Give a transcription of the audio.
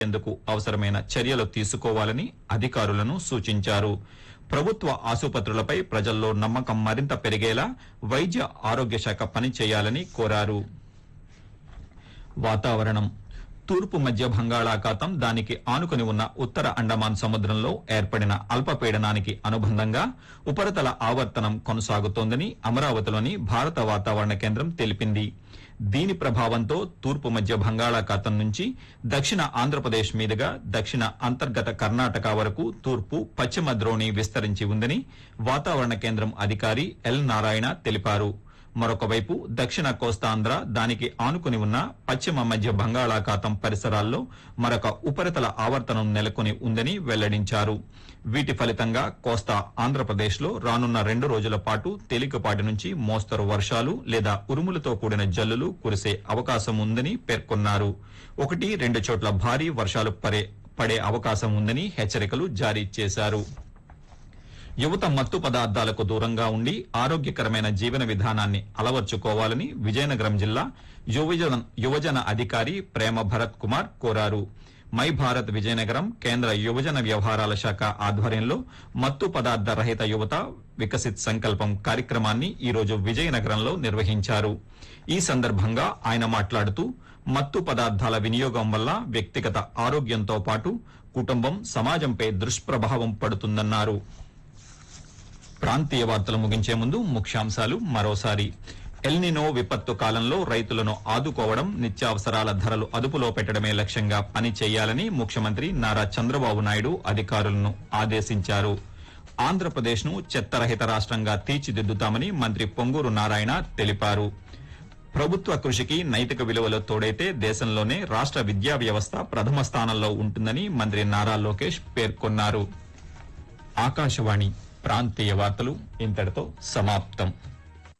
ఎందుకు అవసరమైన చర్యలు తీసుకోవాలని అధికారులను సూచించారు ప్రభుత్వ ఆసుపత్రులపై ప్రజల్లో నమ్మకం మరింత పెరిగేలా వైద్య ఆరోగ్య శాఖ పనిచేయాలని కోరారు వాతావరణం తూర్పు మధ్య బంగాళాఖాతం దానికి ఆనుకుని ఉన్న ఉత్తర అండమాన్ సముద్రంలో ఏర్పడిన అల్పపీడనానికి అనుబంధంగా ఉపరితల ఆవర్తనం కొనసాగుతోందని అమరావతిలోని భారత వాతావరణ కేంద్రం తెలిపింది దీని ప్రభావంతో తూర్పు మధ్య బంగాళాఖాతం నుంచి దక్షిణ ఆంధ్రప్రదేశ్ మీదుగా దక్షిణ అంతర్గత కర్ణాటక వరకు తూర్పు పశ్చిమ ద్రోణి విస్తరించి ఉందని వాతావరణ కేంద్రం అధికారి ఎల్ నారాయణ తెలిపారు మరొక వైపు దక్షిణ కోస్తాంధ్ర దానికి ఆనుకుని ఉన్న పశ్చిమ మధ్య బంగాళాఖాతం పరిసరాల్లో మరొక ఉపరితల ఆవర్తనం నెలకొని ఉందని వెల్లడించారు వీటి ఫలితంగా కోస్తా ఆంధ్రప్రదేశ్లో రానున్న రెండు రోజుల పాటు తేలికపాటి నుంచి మోస్తరు వర్షాలు లేదా ఉరుములతో కూడిన జల్లులు కురిసే అవకాశం ఉందని పేర్కొన్నారు ఒకటి రెండు చోట్ల భారీ వర్షాలు పడే పడే అవకాశం ఉందని హెచ్చరికలు జారీ చేశారు యువత మత్తు పదార్థాలకు దూరంగా ఉండి ఆరోగ్యకరమైన జీవన విధానాన్ని అలవర్చుకోవాలని విజయనగరం జిల్లా యువజన యువజన అధికారి ప్రేమ భరత్ కుమార్ కోరారు మై భారత్ విజయనగరం కేంద్ర యువజన వ్యవహారాల శాఖ ఆధ్వర్యంలో మత్తు పదార్థ రహిత యువత వికసిత్ సంకల్పం కార్యక్రమాన్ని ఈ రోజు విజయనగరంలో నిర్వహించారు ఈ సందర్భంగా ఆయన మాట్లాడుతూ మత్తు పదార్థాల వినియోగం వల్ల వ్యక్తిగత ఆరోగ్యంతో పాటు కుటుంబం సమాజంపై దుష్ప్రభావం పడుతుందన్నారు ప్రాంతీయ వార్తలు ముగించే ముందు ముఖ్యాంశాలు మరోసారి ఎల్నినో విపత్తు కాలంలో రైతులను ఆదుకోవడం నిత్యావసరాల ధరలు అదుపులో పెట్టడమే లక్ష్యంగా పని చేయాలని ముఖ్యమంత్రి నారా చంద్రబాబు నాయుడు అధికారులను ఆదేశించారు ఆంధ్రప్రదేశ్ ను చెత్తరహిత రాష్ట్రంగా తీర్చిదిద్దుతామని మంత్రి పొంగూరు నారాయణ తెలిపారు ప్రభుత్వ కృషికి నైతిక విలువలు తోడైతే దేశంలోనే రాష్ట్ర విద్యా వ్యవస్థ ప్రథమ స్థానంలో ఉంటుందని మంత్రి నారా లోకేష్ పేర్కొన్నారు ఆకాశవాణి ప్రాంతీయ వార్తలు ఇంతటితో సమాప్తం